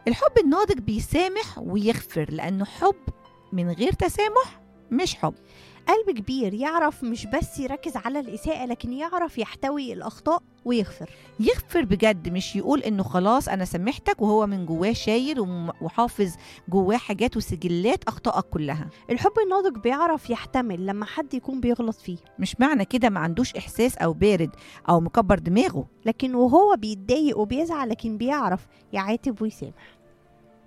الحب الناضج بيسامح ويغفر لأنه حب من غير تسامح مش حب قلب كبير يعرف مش بس يركز على الإساءة لكن يعرف يحتوي الأخطاء ويغفر يغفر بجد مش يقول انه خلاص انا سامحتك وهو من جواه شايل وم- وحافظ جواه حاجات وسجلات اخطائك كلها الحب الناضج بيعرف يحتمل لما حد يكون بيغلط فيه مش معنى كده ما عندوش احساس او بارد او مكبر دماغه لكن وهو بيتضايق وبيزعل لكن بيعرف يعاتب ويسامح